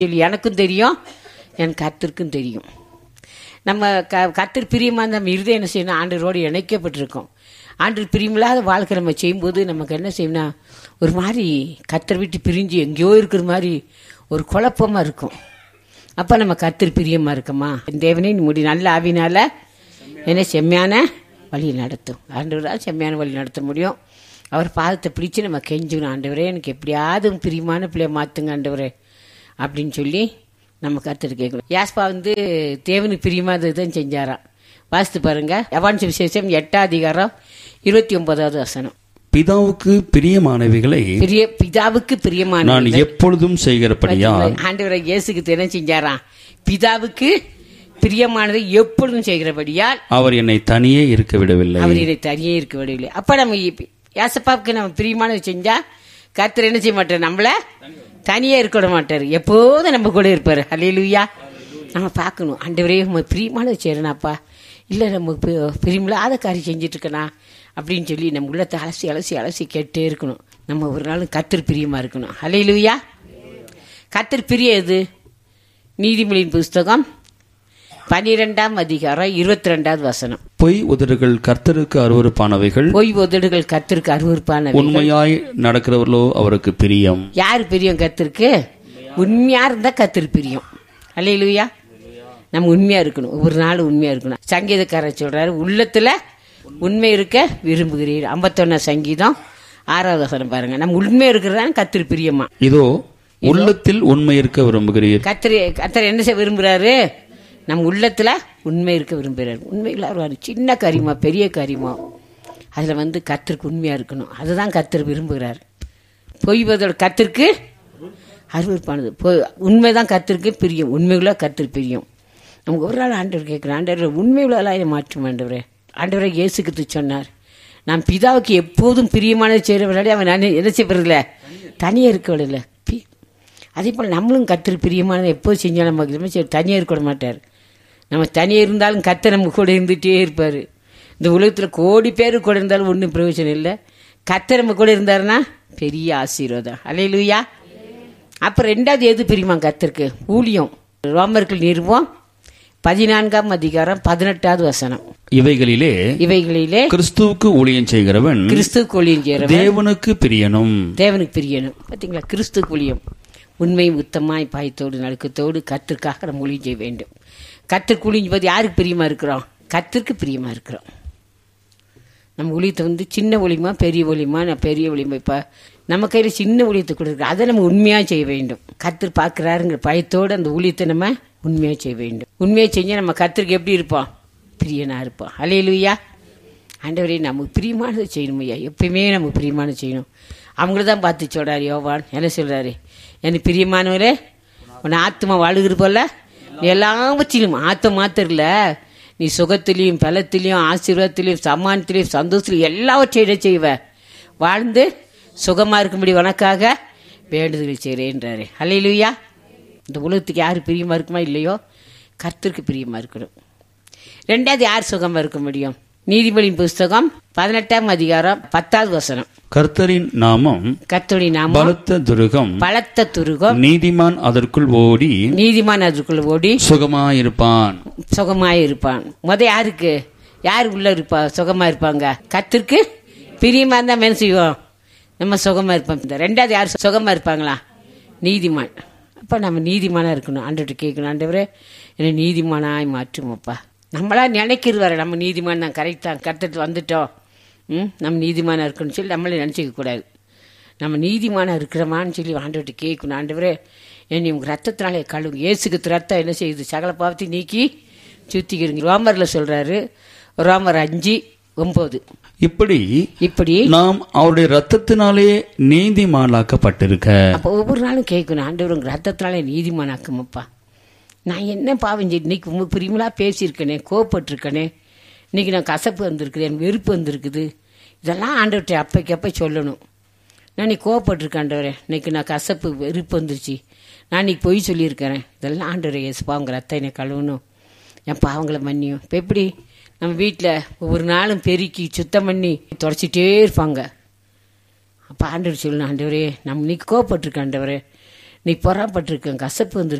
சொல்லி எனக்கும் தெரியும் என் கத்திற்கும் தெரியும் நம்ம க கத்தர் பிரியமாக நம்ம இருதயம் என்ன செய்யணும் ஆண்டவரோடு இணைக்கப்பட்டிருக்கோம் ஆண்டு பிரியமில்லாத வாழ்க்கை நம்ம செய்யும்போது நமக்கு என்ன செய்யணும்னா ஒரு மாதிரி கத்தர் விட்டு பிரிஞ்சு எங்கேயோ இருக்கிற மாதிரி ஒரு குழப்பமாக இருக்கும் அப்போ நம்ம கத்தர் பிரியமாக இருக்கோமா தேவனே நீ முடி நல்ல ஆவினால என்ன செம்மையான வழி நடத்தும் ஆண்டவரால் செம்மையான வழி நடத்த முடியும் அவர் பாதத்தை பிடிச்சு நம்ம கெஞ்சணும் ஆண்டவரே எனக்கு எப்படியாவது பிரியமான பிள்ளைய மாற்றுங்க ஆண்டவரே அப்படின்னு சொல்லி நம்ம கருத்து கேட்கணும் யாஸ்பா வந்து தேவனுக்கு பிரியமானது தான் செஞ்சாராம் வாசித்து பாருங்க யவான்ச விசேஷம் எட்டாம் அதிகாரம் இருபத்தி ஒன்பதாவது வசனம் பிதாவுக்கு பிரியமானவைகளை பிரிய பிதாவுக்கு பிரியமான நான் எப்பொழுதும் செய்கிறபடியால் ஆண்டவரை இயேசுக்கு என்ன செஞ்சாராம் பிதாவுக்கு பிரியமானதை எப்பொழுதும் செய்கிறபடியால் அவர் என்னை தனியே இருக்க விடவில்லை அவர் இதை தனியே இருக்க விடவில்லை அப்ப நம்ம இப்ப- ஏசப்பாவுக்கு நம்ம பிரியமானது செஞ்சா கர்த்தர் என்ன செய்ய மாட்டார் நம்மள தனியே இருக்க விட மாட்டார் எப்போதும் நம்ம கூட இருப்பார் ஹalleluya நம்ம பார்க்கணும் ஆண்டவரே நம்ம பிரியமானது செய்யறனாப்பா இல்லை நம்ம பி- பிரியமில்லாத காரியம் செஞ்சுட்டு இருக்கனா அப்படின்னு சொல்லி நம்ம உள்ளத்தை அலசி அலசி அலசி கேட்டே இருக்கணும் நம்ம ஒரு நாள் கர்த்தர் பிரியமா இருக்கணும் ஹalleluya கர்த்தர் பிரிய எது நீதிமொழியின் புஸ்தகம் பனிரெண்டாம் அதிகாரம் இருபத்தி ரெண்டாவது வசனம் பொய் உதடுகள் கர்த்தருக்கு அருவருப்பானவைகள் பொய் உதடுகள் கத்திற்கு அருவருப்பான உண்மையாய் நடக்கிறவர்களோ அவருக்கு பிரியம் யார் பிரியம் கத்திருக்கு உண்மையா இருந்தா கத்திரு பிரியம் அல்லையிலுயா நம்ம உண்மையா இருக்கணும் ஒவ்வொரு நாளும் உண்மையா இருக்கணும் சங்கீதக்காரர் சொல்றாரு உள்ளத்துல உண்மை இருக்க விரும்புகிறீர் ஐம்பத்தொன்னா சங்கீதம் ஆறாவது வசனம் பாருங்க நம்ம உண்மையா இருக்கிறதா கத்திரு பிரியமா இதோ உள்ளத்தில் உண்மை இருக்க விரும்புகிறீர் கத்திரி கத்தர் என்ன செய்ய விரும்புறாரு நம்ம உள்ளத்துல உண்மை இருக்க விரும்புகிறாரு உண்மையில் வருவார் சின்ன காரியமா பெரிய காரியமா அதுல வந்து கத்திற்கு உண்மையா இருக்கணும் அதுதான் கத்தர் விரும்புகிறார் பொய்வதோட கத்திற்கு அருவருப்பானது பொய் உண்மைதான் கத்திற்கு பிரியும் உண்மைகளா கத்திர பிரியும் நமக்கு ஒரு நாள் ஆண்டவர் கேட்குறேன் ஆண்டவர் உண்மைகளெல்லாம் இதை மாற்றும் ஆண்டவரே ஆண்டவரை இயேசுக்கு சொன்னார் நான் பிதாவுக்கு எப்போதும் பிரியமானது செய்கிற விளையாடி அவன் நான் என்ன செய்வதில்ல தனியாக இருக்க விடல பி அதே போல் நம்மளும் கத்தர் பிரியமானதை எப்போ செஞ்சாலும் நமக்கு இதுமாதிரி செய்ய தனியாக இருக்க விட மாட்டார் நம்ம தனியாக இருந்தாலும் கத்தர் நம்ம கூட இருந்துகிட்டே இருப்பார் இந்த உலகத்தில் கோடி பேர் கூட இருந்தாலும் ஒன்றும் பிரயோஜனம் இல்லை கத்தர் நம்ம கூட இருந்தாருன்னா பெரிய ஆசீர்வாதம் அலையிலுயா அப்புறம் ரெண்டாவது எது பிரியுமா கத்திற்கு ஊழியம் ரோமர்கள் நிறுவம் பதினான்காம் அதிகாரம் பதினெட்டாவது வசனம் இவைகளிலே இவைகளிலே கிறிஸ்துவுக்கு ஊழியம் செய்கிறவன் கிறிஸ்து கோழியம் செய்கிறவன் தேவனுக்கு பிரியனும் தேவனுக்கு பிரியணும் பார்த்தீங்களா கிறிஸ்து குழியம் உண்மை உத்தமாய் பாயத்தோடு நடுக்கத்தோடு கத்திற்காக நம்ம ஊழியம் செய்ய வேண்டும் கத்திற்கு குழிஞ்சு போது யாருக்கு பிரியமா இருக்கிறோம் கத்திற்கு பிரியமா இருக்கிறோம் நம்ம ஊழியத்தை வந்து சின்ன ஒளிமா பெரிய ஒளிமா நான் பெரிய ஒளிமா இப்போ நம்ம கையில் சின்ன ஊழியத்தை கொடுக்குறோம் அதை நம்ம உண்மையாக செய்ய வேண்டும் கத்தர் பார்க்குறாருங்கிற பயத்தோடு அந்த ஊழியத்தை நம்ம உண்மையாக செய்ய வேண்டும் உண்மையாக செஞ்சால் நம்ம கத்திற்கு எப்படி இருப்போம் பிரியனாக இருப்போம் அலையிலுயா ஆண்டவரே நமக்கு பிரியமானதை செய்யணும் ஐயா எப்பயுமே நமக்கு பிரியமானது செய்யணும் அவங்கள தான் பார்த்து சொல்றாரு யோவான் என்ன சொல்றாரு எனக்கு பிரியமானவரே உன் ஆத்மா வாழுகிற போல நீ எல்லாவற்றிலும் ஆத்மா மாத்திரம் இல்ல நீ சுகத்திலையும் பலத்திலையும் ஆசீர்வாதத்திலையும் சம்மானத்திலையும் சந்தோஷத்திலையும் எல்லாவற்றையும் செய்வ வாழ்ந்து சுகமா இருக்கும்படி உனக்காக வேண்டுதல் செய்கிறேன்றாரு அல்லையிலுயா இந்த உலகத்துக்கு யார் பிரியமா இருக்குமா இல்லையோ கர்த்தருக்கு பிரியமா இருக்கணும் ரெண்டாவது யார் சுகமா இருக்க முடியும் நீதிபதியின் புஸ்தகம் பதினெட்டாம் அதிகாரம் பத்தாவது வசனம் கர்த்தரின் நாமம் கர்த்தருடைய நாமம் பலத்த துருகம் பலத்த துருகம் நீதிமான் அதற்குள் ஓடி நீதிமான் அதுக்குள்ள ஓடி சுகமாயிருப்பான் சுகமாய் இருப்பான் முத யாருக்கு யார் உள்ள இருப்பா சுகமா இருப்பாங்க கத்திற்கு பிரியமா இருந்தா என்ன செய்வோம் நம்ம சுகமா இருப்போம் இந்த ரெண்டாவது யார் சுகமா இருப்பாங்களா நீதிமான் அப்ப நம்ம நீதிமானா இருக்கணும் ஆண்டவர்கிட்ட கேட்கணும் ஆண்டவரே என்னை நீதிமானாய் மாற்றுமப்பா நம்மளா நினைக்கிறது வர நம்ம நீதிமான் தான் கரெக்டாக கருத்துட்டு வந்துட்டோம் ம் நம்ம நீதிமானா இருக்கணும்னு சொல்லி நம்மளே நினச்சிக்க கூடாது நம்ம நீதிமானா இருக்கிறோமான்னு சொல்லி ஆண்டவர்கிட்ட கேட்கணும் ஆண்டவரே என்னை உங்க ரத்தத்தினாலே கழுவு இயேசுக்கு ரத்தம் என்ன செய்யுது சகல பாவத்தை நீக்கி சுத்திக்கிறீங்க ரோமரில் சொல்றாரு ரோமர் அஞ்சு ஒன்பது இப்படி இப்படி நாம் அவருடைய ரத்தத்தினாலே நீதிமானாக்கப்பட்டிருக்க அப்போ ஒவ்வொரு நாளும் கேட்கணும் ஆண்டவர் உங்க ரத்தத்தினாலே நீதிமானாக்குமப்பா நான் என்ன பாவம் செய்து இன்னைக்கு உங்க பிரிமலா பேசியிருக்கனே கோவப்பட்டிருக்கனே இன்னைக்கு நான் கசப்பு வந்திருக்குது வெறுப்பு வந்திருக்குது இதெல்லாம் ஆண்டவர்கிட்ட அப்பைக்கு அப்போ சொல்லணும் நான் நீ கோவப்பட்டிருக்கேன் ஆண்டவரே இன்னைக்கு நான் கசப்பு வெறுப்பு வந்துருச்சு நான் இன்னைக்கு பொய் சொல்லியிருக்கிறேன் இதெல்லாம் ஆண்டவரே எஸ்பா உங்க ரத்தம் என்னை கழுவணும் என் பாவங்களை மன்னியும் இப்போ எப்படி நம்ம வீட்டில் ஒவ்வொரு நாளும் பெருக்கி சுத்தம் பண்ணி தொடச்சிட்டே இருப்பாங்க அப்போ ஆண்டவர் சொல்லணும் ஆண்டவரே நம்ம இன்னைக்கு கோவப்பட்டிருக்க ஆண்டவரே நீ பொறாப்பட்டிருக்க கசப்பு வந்து